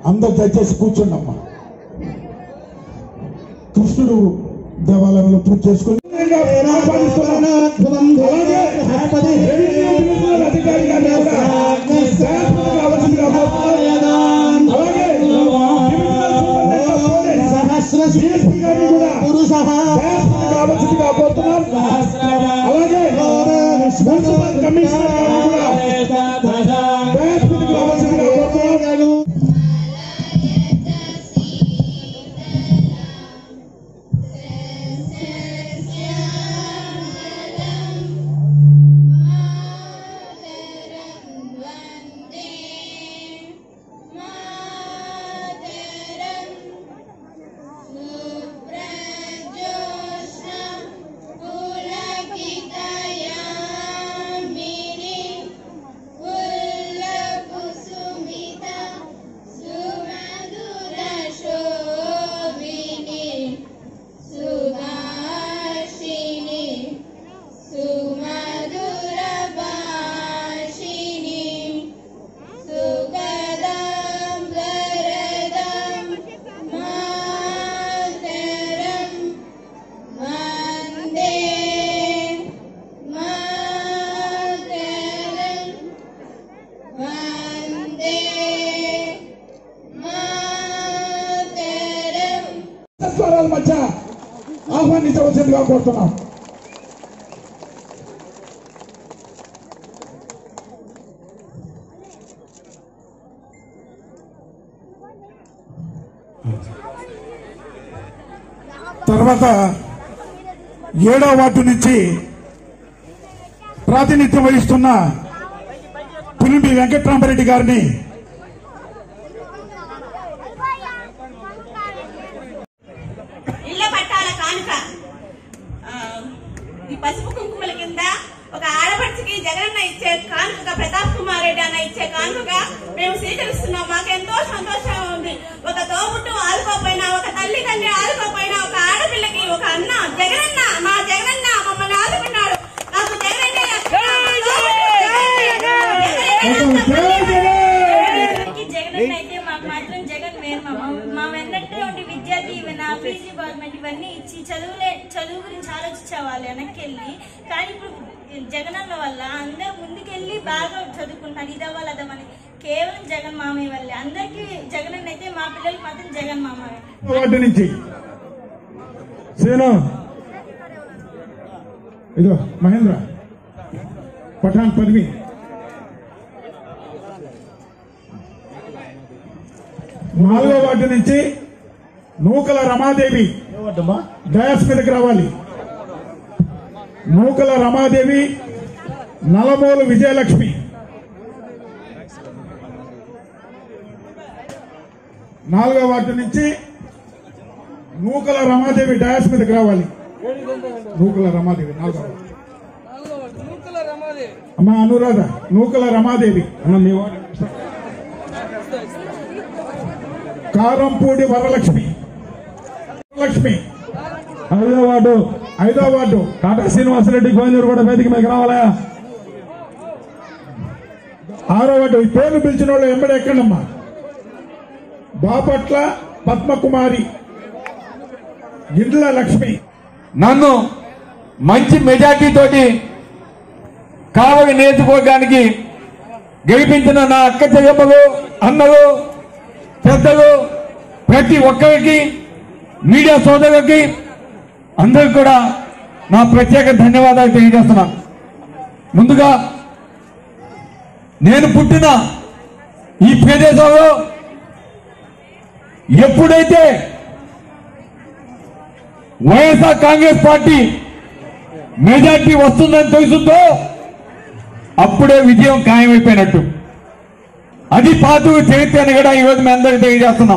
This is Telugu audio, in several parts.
అందరు దయచేసి కూర్చోండమ్మా కృష్ణుడు దేవాలయంలో పూజ చేసుకుని ఆహ్వానిస్తున్నాను. అలాగే రెవెన్యూ డివిజనల్ అధికారి గారిని కూడా శాశ్వతంగా కావాల్సిందిగా కోరుతున్నాను. అలాగే divisional superintendent of police DSP గారిని కూడా శాశ్వతంగా కావాల్సిందిగా కోరుతున్నాను. అలాగే మున్సిపల్ కమిషనర్ గారిని కూడా శాశ్వతంగా కావాల్సిందిగా కోరుతున్నాను. సుగాషిణి సుమధుర భాషిణి సుగదం వరదం మాతరం వందే మాతరం వందే మాతరం స్వరాల మధ్య ఆహ్వానించవలసిందిగా కోరుతున్నాం తర్వాత ఏడో వార్డు నుంచి ప్రాతినిధ్యం వహిస్తున్న పులింబి వెంకట్రామరెడ్డి గారిని ఇళ్ల పట్టాల కానుక ఆ, ఈ పసుపు కుంకుమల కింద ఒక ఆడపడుచుకి జగనన్న ఇచ్చే కానుకగా ప్రతాప్ కుమార్ రెడ్డి అన్న ఇచ్చే కానుకగా మేము స్వీకరిస్తున్నాం మాకెంతో సంతోషంగా ఉంది ఒక తోబుట్టు ఆదుకోపోయినా ఒక తల్లి తండ్రి ఆదుకోపోయినా ఒక ఆడపిల్లకి ఒక అన్న జగనన్న మా జగనన్న మమ్మల్ని ఆదుకున్నాడు నాకు జగనన్న ఈ జగన్ అయితే మాకు మాత్రం జగన్ మేరు మా మా వెన్నట్టే ఉండి విద్యార్థి ఈవెన్ ఆ ఫీజు గవర్నమెంట్ ఇవన్నీ ఇచ్చి చదువులే చదువు గురించి ఆలోచించే వాళ్ళు వెనక్కి వెళ్ళి కానీ ఇప్పుడు జగనన్న వల్ల అందరూ ముందుకెళ్ళి బాగా చదువుకుంటున్నారు ఇదవ్వాలి అదవని కేవలం జగన్ మామయ్య వల్లే అందరికీ జగన్ అయితే మా పిల్లలకి మాత్రం జగన్ మామయ్య వాటి నుంచి సేను ఇదో మహేంద్ర పఠాన్ పద్మి నాలుగో వార్డు నుంచి నూకల రమాదేవి డయాస్ మీదకి రావాలి నూకల రమాదేవి నలమూలు విజయలక్ష్మి నాలుగో వార్డు నుంచి నూకల రమాదేవి డయాస్ మీదకి రావాలి నూకల రమాదేవి నాలుగో వార్డు. అమ్మా అనురాధ నూకల రమాదేవి అన్న మీ వార్డు. కారంపూడి వరలక్ష్మి వరలక్ష్మి ఐదో వార్డు ఐదో వార్డు కాటా శ్రీనివాసరెడ్డి గోవిందరు కూడా వేదిక మీదకి రావాలా ఆరో వార్డు ఈ పేర్లు పిలిచిన వాళ్ళు ఎంబడి ఎక్కండమ్మా బాపట్ల పద్మకుమారి ఇండ్ల లక్ష్మి నన్ను మంచి మెజార్టీ తోటి కావలి నియోజకవర్గానికి గెలిపించిన నా అక్క చెల్లెమ్మలు అన్నలు పెద్దలు ప్రతి ఒక్కరికి మీడియా సోదరులకి అందరికి కూడా నా ప్రత్యేక ధన్యవాదాలు తెలియజేస్తున్నా ముందుగా నేను పుట్టిన ఈ ప్రదేశంలో ఎప్పుడైతే వైఎస్ఆర్ కాంగ్రెస్ పార్టీ మెజార్టీ వస్తుందని తెలుసుందో అప్పుడే విజయం ఖాయమైపోయినట్టు అది పాతు చరిత్ర అని కూడా ఈరోజు మేము అందరికీ తెలియజేస్తున్నాం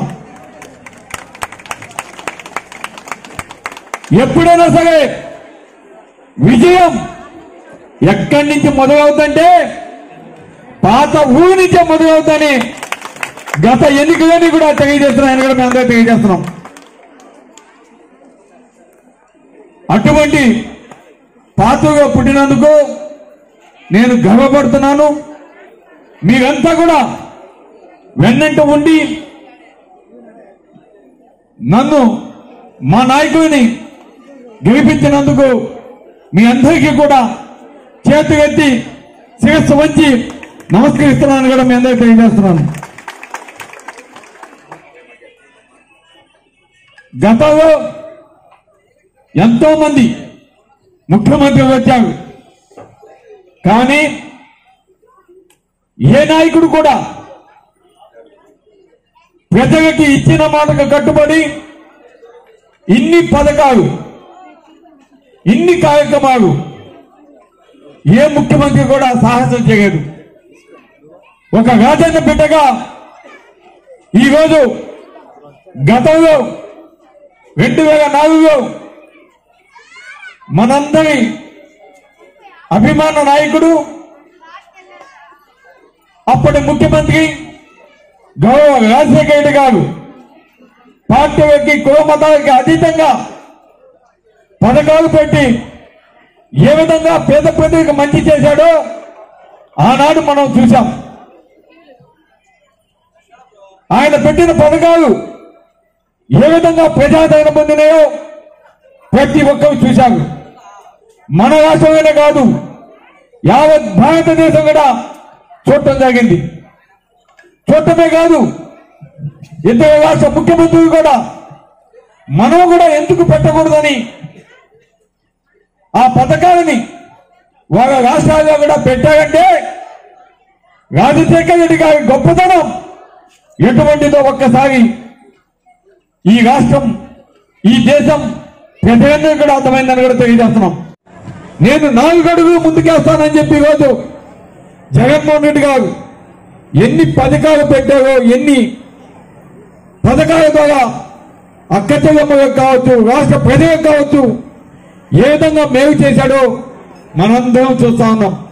ఎప్పుడైనా సరే విజయం ఎక్కడి నుంచి మొదలవుతుంటే పాత ఊరి నుంచే మొదలవుతాని గత ఎన్నికలని కూడా తెలియజేస్తున్నాయని కూడా మేము అందరూ తెలియజేస్తున్నాం అటువంటి పాత్రగా పుట్టినందుకు నేను గర్వపడుతున్నాను మీరంతా కూడా వెన్నంట ఉండి నన్ను మా నాయకుడిని గెలిపించినందుకు మీ అందరికీ కూడా చేతి ఎత్తి శిరస్సు వంచి నమస్కరిస్తున్నాను కూడా మీ అందరికీ తెలియజేస్తున్నాను గతంలో ఎంతో మంది ముఖ్యమంత్రులు వచ్చారు కానీ ఏ నాయకుడు కూడా ప్రజలకి ఇచ్చిన మాటకు కట్టుబడి ఇన్ని పథకాలు ఇన్ని కార్యక్రమాలు ఏ ముఖ్యమంత్రి కూడా సాహసం చేయలేదు ఒక రాజన్న బిడ్డగా ఈరోజు గతంలో రెండు వేల నాలుగులో మనందరి అభిమాన నాయకుడు అప్పటి ముఖ్యమంత్రి గౌరవ రాజశేఖర రెడ్డి గారు పార్టీలకి కుల మతాలకి అతీతంగా పథకాలు పెట్టి ఏ విధంగా పేద ప్రజలకు మంచి చేశాడో ఆనాడు మనం చూశాం ఆయన పెట్టిన పథకాలు ఏ విధంగా ప్రజాదరణ పొందినాయో ప్రతి ఒక్కరు చూశారు మన రాష్ట్రమైనా కాదు యావత్ భారతదేశం కూడా చూడటం జరిగింది చూడటమే కాదు ఇతర రాష్ట్ర ముఖ్యమంత్రులు కూడా మనం కూడా ఎందుకు పెట్టకూడదని ఆ పథకాలని వాళ్ళ రాష్ట్రాల్లో కూడా పెట్టారంటే రాజశేఖర రెడ్డి గారి గొప్పతనం ఎటువంటిదో ఒక్కసారి ఈ రాష్ట్రం ఈ దేశం ప్రజలందరూ కూడా అర్థమైందని కూడా తెలియజేస్తున్నాం నేను నాలుగు అడుగులు ముందుకేస్తానని చెప్పి ఈరోజు జగన్మోహన్ రెడ్డి గారు ఎన్ని పథకాలు పెట్టారో ఎన్ని పథకాల ద్వారా అక్క చెల్లెమ్మలకు కావచ్చు రాష్ట్ర ప్రజలకు కావచ్చు ఏ విధంగా మేలు చేశాడో మనందరం చూస్తా ఉన్నాం